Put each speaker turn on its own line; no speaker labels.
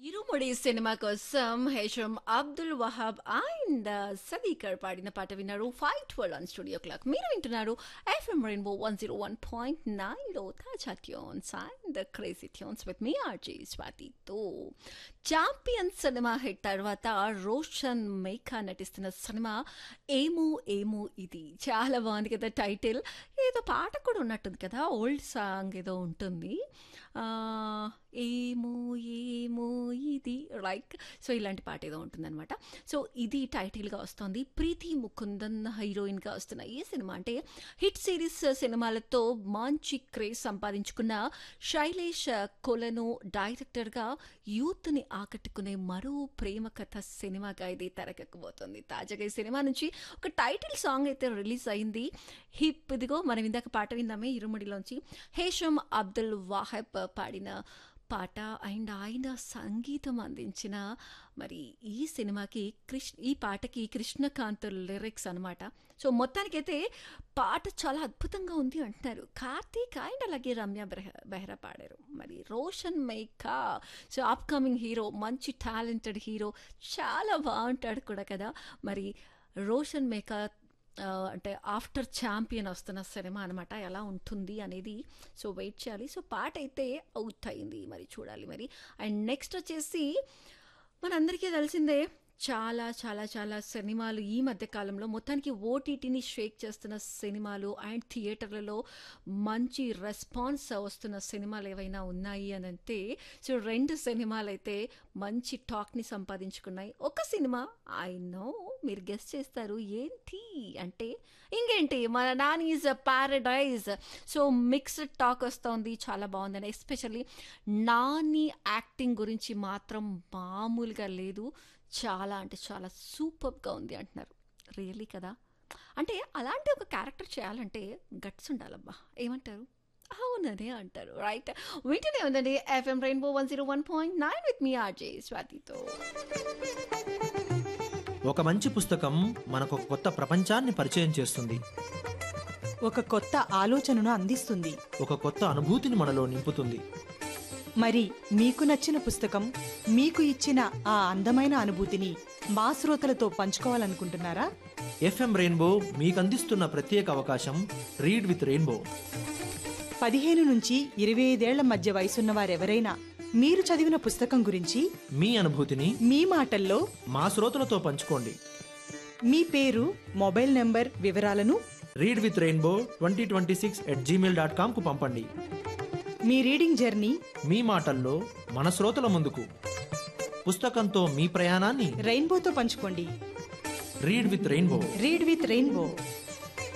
ఇరుముడి cinema కోసం Hesham Abdul Wahab and Sadeekar పాడిన పాట విన్నారు five twelve on studio clock మీరు వింటున్నారు FM rainbow one zero one point nine లో తాజా tunes and crazy tunes with మీ ఆర్జీ స్వాతితో చాంపియన్ సినిమా హిట్ తర్వాత రోషన్ మేఘా నటిస్తున్న సినిమా ఏమో ఏమో ఇది చాలా బాగుంది కదా టైటిల్ ఏదో పాట కూడా ఉన్నట్టుంది కదా ఓల్డ్ సాంగ్ ఏదో ఉంటుంది ఆ, ఏమో ఏమో ఇది లైక్ సో ఇలాంటి పాట ఏదో ఉంటుందన్నమాట సో ఇది టైటిల్గా వస్తుంది ప్రీతి ముకుందన్ హీరోయిన్గా వస్తున్న ఈ సినిమా అంటే హిట్ సిరీస్ సినిమాలతో మంచి క్రేజ్ సంపాదించుకున్న శైలేష్ కొలను డైరెక్టర్గా యూత్ని ఆకట్టుకునే మరో ప్రేమ కథ సినిమాగా ఇది తెరకెక్కబోతుంది తాజాగా ఈ సినిమా నుంచి ఒక టైటిల్ సాంగ్ అయితే రిలీజ్ అయింది హిప్ ఇదిగో మనం ఇందాక పాట విందామే ఇరుముడిలోంచి హేషం అబ్దుల్ వాహెబ్ పాడిన పాట అండ్ ఆయన సంగీతం అందించిన మరి ఈ సినిమాకి కృష్ణ ఈ పాటకి కృష్ణకాంత్ లిరిక్స్ అనమాట సో మొత్తానికైతే పాట చాలా అద్భుతంగా ఉంది అంటున్నారు కార్తీక్ అండ్ అలాగే రమ్య బెహ- బెహ్రా పాడారు మరి Roshan Meka so upcoming hero మంచి టాలెంటెడ్ హీరో చాలా బాగుంటాడు కూడా కదా మరి రోషన్ మేకా ఆ, అంటే ఆఫ్టర్ ఛాంపియన్ వస్తున్న సినిమా అనమాట ఎలా ఉంటుంది అనేది సో వెయిట్ చేయాలి సో పాట అయితే అవుట్ అయింది మరి చూడాలి మరి అండ్ నెక్స్ట్ వచ్చేసి మనందరికీ తెలిసిందే చాలా చాలా చాలా సినిమాలు ఈ మధ్య కాలంలో మొత్తానికి ఓటీటీని షేక్ చేస్తున్న సినిమాలు అండ్ థియేటర్లలో మంచి రెస్పాన్స్ వస్తున్న సినిమాలు ఏవైనా ఉన్నాయి అని అంటే సో రెండు సినిమాలు అయితే మంచి టాక్ని సంపాదించుకున్నాయి ఒక సినిమా ఐ నో మీరు గెస్ట్ చేస్తారు ఏంటి అంటే ఇంకేంటి మన Nani is paradise so mixed talk వస్తుంది చాలా బాగుందని ఎస్పెషల్లీ నాని యాక్టింగ్ గురించి మాత్రం మామూలుగా లేదు చాలా అంటే చాలా సూపర్గా ఉంది అంటున్నారు రియలీ కదా అంటే అలాంటి ఒక క్యారెక్టర్ చేయాలంటే గట్స్ ఉండాలబ్బా ఏమంటారు అవుననే అంటారు రైట్ వీటినే ఉందండి FM rainbow one zero one point nine with మీ ఆర్జే స్వాతితో
ఒక మంచి పుస్తకం మనకు ఒక కొత్త ప్రపంచాన్ని పరిచయం చేస్తుంది
ఒక కొత్త ఆలోచనను అందిస్తుంది
ఒక కొత్త అనుభూతిని మనలో నింపుతుంది
మరి మీకు నచ్చిన పుస్తకం మీకు ఇచ్చిన ఆ అందమైన అనుభూతిని మా శ్రోతలతో పంచుకోవాలనుకుంటున్నారా
ఎఫ్ఎం రెయిన్బో మీకు అందిస్తున్న ప్రత్యేక అవకాశం రీడ్ విత్ రెయిన్బో
పదిహేను నుంచి ఇరవై ఐదేళ్ల మధ్య వయసున్న వారెవరైనా మీరు చదివిన పుస్తకం గురించి
మీ అనుభూతిని
మీ మాటల్లో
మా శ్రోతలతో పంచుకోండి
మీ పేరు మొబైల్ నెంబర్ వివరాలను
read with rainbow twenty twenty six at Gmail dot కామ్కు పంపండి
మీ రీడింగ్ జర్నీ
మీ మాటల్లో మన శ్రోతల ముందుకు పుస్తకంతో మీ ప్రయాణాన్ని
రెయిన్బోతో పంచుకోండి
read with rainbow
read with rainbow